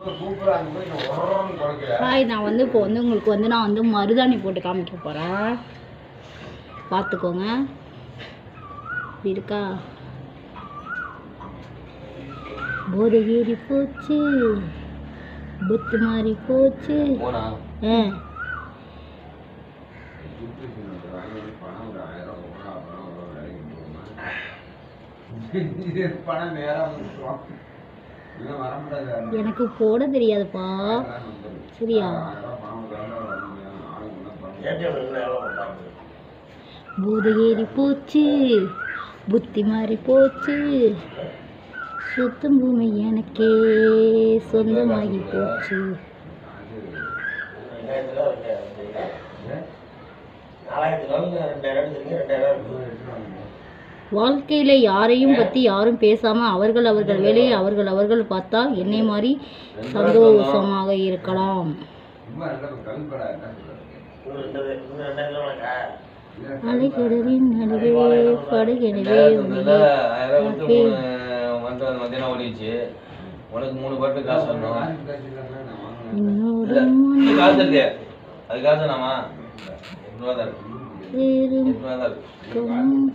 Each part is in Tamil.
ஹாய் நான் வந்து இப்போ வந்து உங்களுக்கு வந்து நான் வந்து மருதாணி போட்டு காமிக்க போகிறேன் பார்த்துக்கோங்க இப்படி இருக்கா போதை ஏறி போச்சு புத்து மாறி போச்சு போனா ஆ பணம் நேரம் இன்னும் வர முடியாது எனக்கு போட தெரியாதுப்பா சரியா போதை ஏறி போச்சு புத்தி மாறி போச்சு சுத்தம் பூமி எனக்கே சொந்தமாகி போச்சு வாழ்க்கையில யாரையும் பத்தி யாரும் பேசாம அவர்கள் அவர்கள் வேலையை அவர்கள் அவர்கள் பார்த்தா என்னை மாதிரி சந்தோஷமாக இருக்கலாம் அலைக்கடலின் நடுவே படகெனவே இல்ல, ஆயிரம் ரூபாய் கொடுத்து மூணு வந்து மத்தியானம் ஓடிச்சு உனக்கு மூணு பாட்டு காசு வரணும் இன்னொரு இல்ல, இது காசு இல்லையே அது காசு நாமா எட்டு ரூபா தான் இருக்கு சேரும் எட்டு ரூபா தான் இருக்கு கம்.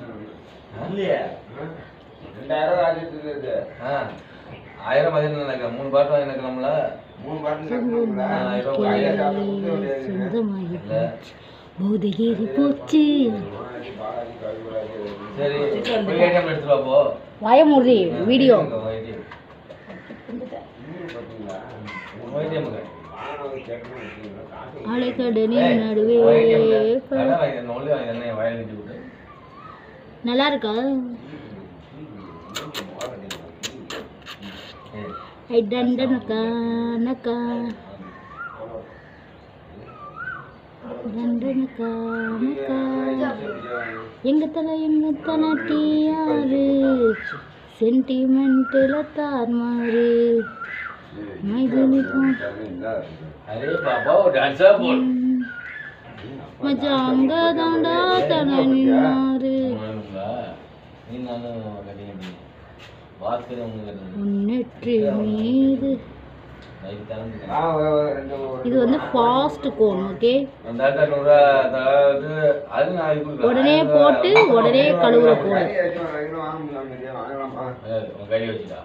ரெண்டாயிரம் ஆகிட்டு இருக்கு ஆ ஆயிரம் மதியம் நினைக்கிறேன் மூணு பாட்டு வாங்கி நினைக்கலாம்ல மூணு பாட்டில் ஆயிரம் ரூபாய் சொந்தமாகி இல்ல போச்சு போதை ஏறி போச்சு சரி போய் ஏடிஎம் எடுத்துட்டு வா போ வாயமுடி வீடியோ ஏடிஎம் ஏடிஎம் அலைக்கடலின் நடுவே பட- நல்லா இருக்கா ஐ டண்டனக்கா நக்கா டண்டனக்கா நக்கா எங்க தலை எங்க தலை டீயாரு சென்டிமெண்ட்டில் தார் மாறு மைதனிக்கும் अरे बाबा वो डांसर बोल மச்சா அங்க தாண்டா தலை நின்னாரு நீ நானும் கட்டிக்கிட்டீங்க வாசல் உங்களுக்கு முன்னேற்றி மீது நைட் தரந்து இது வந்து ஃபாஸ்ட் கோன் ஓகே ரெண்டாயிரத்தி ஐநூறுரூவா அதாவது அது நான் இது கொடுக்குறேன். உடனே ஆயிரம் போட்டு ரூபா உடனே கழுவுற கோன் அதாவது உன் கையை வச்சுட்டா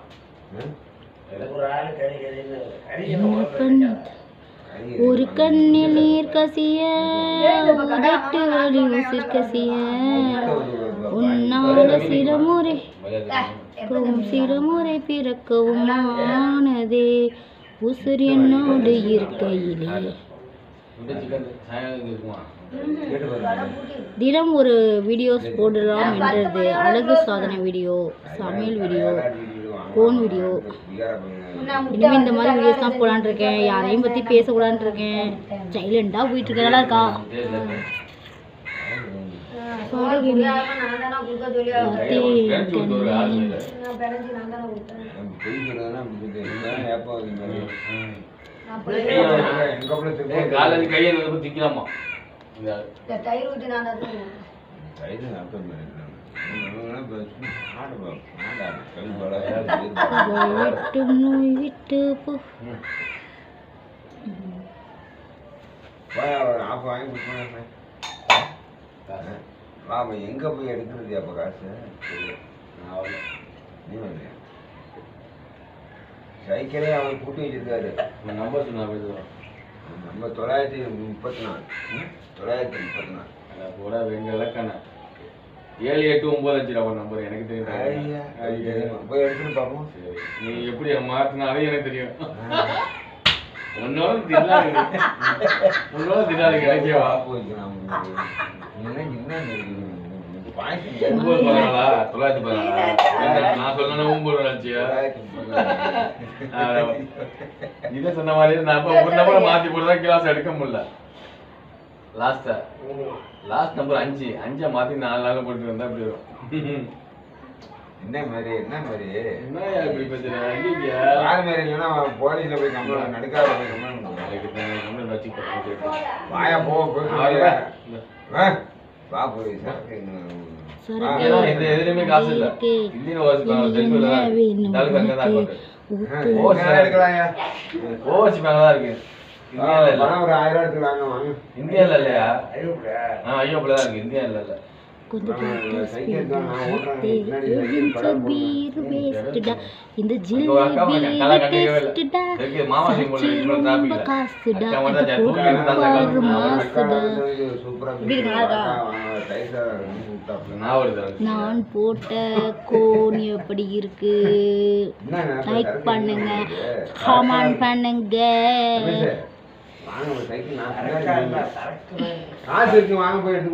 என்ன கண் ஒரு கண்ணில் நீர் கசிய உதட்டு வலி உசிர் கசிய உன்னால சிறமுறை கவும் சிறமுறை பிறக்கவும் ஆனதே உசுர் என்னோடு இருக்கையிலே விட்டு சிக்கன் சாயங்காலம் இருக்குமா தினம் ஒரு வீடியோஸ் போடலாம் என்றது அழகு சாதனை வீடியோ சமையல் வீடியோ கோன் வீடியோ இனிமேல் இந்த மாதிரி வீடியோஸ் தான் போலான் இருக்கேன் யாரையும் பற்றி பேசக்கூடாதுன்னு இருக்கேன் சைலண்டாக போயிட்டு இருக்கேன் நல்லா இருக்கா படகில் காலையில் கையை திக்கலாமா இந்த புகழ் விட்டும் நோய் விட்டு போ எங்க போய் எடுக்கிறது அப்ப காசு நான் வரல. நீ வரலையா? சைக்கிளே அவர் கூட்டி வச்சிருக்காரு உன் நம்பர் சொன்னா பேசுவோம் நம்ம தொள்ளாயிரத்தி முப்பத்தி நாலு ம்? தொள்ளாயிரத்தி முப்பத்தி நாலு அதை கூட வெங்க இலக்கண ஏழு எட்டு ஒன்பது அஞ்சு அவன் நம்பர் எனக்கு தெரியும் ஐயா, அது தெரியுமா? போய் எடுத்துட்டு பார்ப்போம் சரி. நீ எப்படி மாத்தினாலும் எனக்கு தெரியும் உன்னோட தில்லாது உன்னோட தில்லாது கிடைக்கவா ஒன்பது பதினாலா தொள்ளாயிரத்தி பதினாலா என்ன, நான் சொன்னா ஒன்பது நினைச்சியா இதை சொன்ன மாதிரி நான் இப்ப ஒரு நம்பரை மாத்தி போட்டுதான் கிளாஸ் எடுக்க முடியல லாஸ்டா லாஸ்ட் நம்பர் அஞ்சு அஞ்சை மாத்தி நாலு நாள் போட்டு வந்தா அப்படி வரும் என்ன மாதிரி என்ன மாதிரி என்னய்யா இப்படி பேசுற ஐயா யார் மாதிரி இல்லைன்னா போலீஸ்ல போய் கம்ப்ளைண்ட் நடுக்காத போய் கம்ப்ளைண்ட் வாயா போ போய் சொல்லுங்க. ஆ? வா போய் சரக்கு சரக்கு இந்த எதுலயுமே காசு இல்ல இருக்கு. இல்லைன்னு வாசி என்ன தெலுங்குல வேணும் தாலுக்கு அங்கே தான் உனக்கு? ஊத்து ஓ, நேரம் எடுக்கலாம்யா. ஓவர்சி பேங்க் தான் இருக்கு இந்தியால இல்ல பணம் ஒரு ஆயிரம் ரூபா எடுத்துக்கலாங்க வாங்க இந்தியால இல்லையா ஐயோப்பா. ஆ ஐயோப்பில் தான் இருக்கு இந்தியால இல்ல கொஞ்சம் நான் சைக்கிள் தான் நான் ஓட்டுறேன். பின்னாடி கேட்டு சைக்கிள் படம் பீர் வேஸ்ட்டுடா இந்த உங்க அக்கா ஜில்லி மட்டும் கலை கட்டிக்கவே இல்ல. டேஸ்ட்டுடா இருக்கு, மாமா சிம்பல் சச்சி இவ்வளவு ரொம்ப traffic ல. காசுடா அக்கா மட்டும் அது தான் போட்டு தூக்கி விட்டா பாரு சக்கரம். மாசுடா சூப்பரா இப்படி இருக்கா, அழகா? டைட்டா விட்டாப்ல. நான் வருது நான் போட்ட கோன் எப்படி இருக்கு என்னங்க, லைக் சரக்கு பண்ணுங்க இருக்குது. கமெண்ட் பண்ணுங்க ரமேஷ், வாங்க ஒரு சைக்கிள் நான் பின்னாடி வாங்க. காசு இருக்கு வாங்க போய் எடுத்து